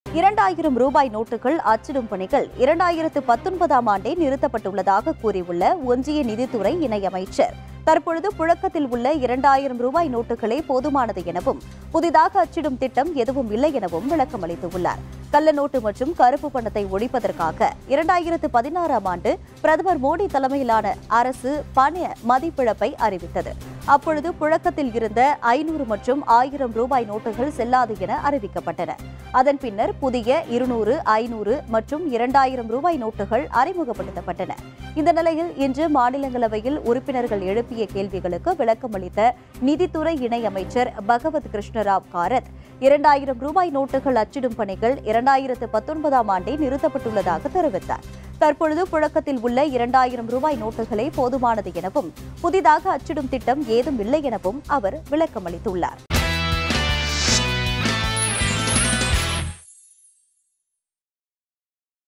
இரண்டாயிரம் ரூபாய் நோட்டுகள் அச்சிடும் பணிகள் இரண்டாயிரத்து பத்தொன்பதாம் ஆண்டே நிறுத்தப்பட்டுள்ளதாக கூறியுள்ள ஒன்றிய நிதித்துறை இணையமைச்சர் தற்பொழுது புழக்கத்தில் உள்ள இரண்டாயிரம் ரூபாய் நோட்டுகளே போதுமானது எனவும் புதிதாக அச்சிடும் திட்டம் எதுவும் இல்லை எனவும் விளக்கம் அளித்துள்ளார் கள்ள நோட்டு மற்றும் கருப்பு பணத்தை ஒழிப்பதற்காக இரண்டாயிரத்து பதினாறாம் ஆண்டு பிரதமர் மோடி தலைமையிலான அரசு பண மதிப்பிழப்பை அறிவித்தது அப்பொழுது புழக்கத்தில் இருந்த ஐநூறு மற்றும் ஆயிரம் ரூபாய் நோட்டுகள் செல்லாது என அறிவிக்கப்பட்டன அதன் பின்னர் புதிய இருநூறு ஐநூறு மற்றும் இரண்டாயிரம் ரூபாய் நோட்டுகள் அறிமுகப்படுத்தப்பட்டன இந்த நிலையில் இன்று மாநிலங்களவையில் உறுப்பினர்கள் எழுப்பிய கேள்விகளுக்கு விளக்கமளித்த நிதித்துறை இணையமைச்சர் பகவத் கிருஷ்ணராவ் காரத் இரண்டாயிரம் ரூபாய் நோட்டுகள் அச்சிடும் பணிகள் இரண்டாயிரத்து பத்தொன்பதாம் ஆண்டே நிறுத்தப்பட்டுள்ளதாக தெரிவித்தார் தற்பொழுது புழக்கத்தில் உள்ள இரண்டாயிரம் ரூபாய் நோட்டுகளே போதுமானது எனவும் புதிதாக அச்சிடும் திட்டம் ஏதும் இல்லை எனவும் அவர் விளக்கமளித்துள்ளார்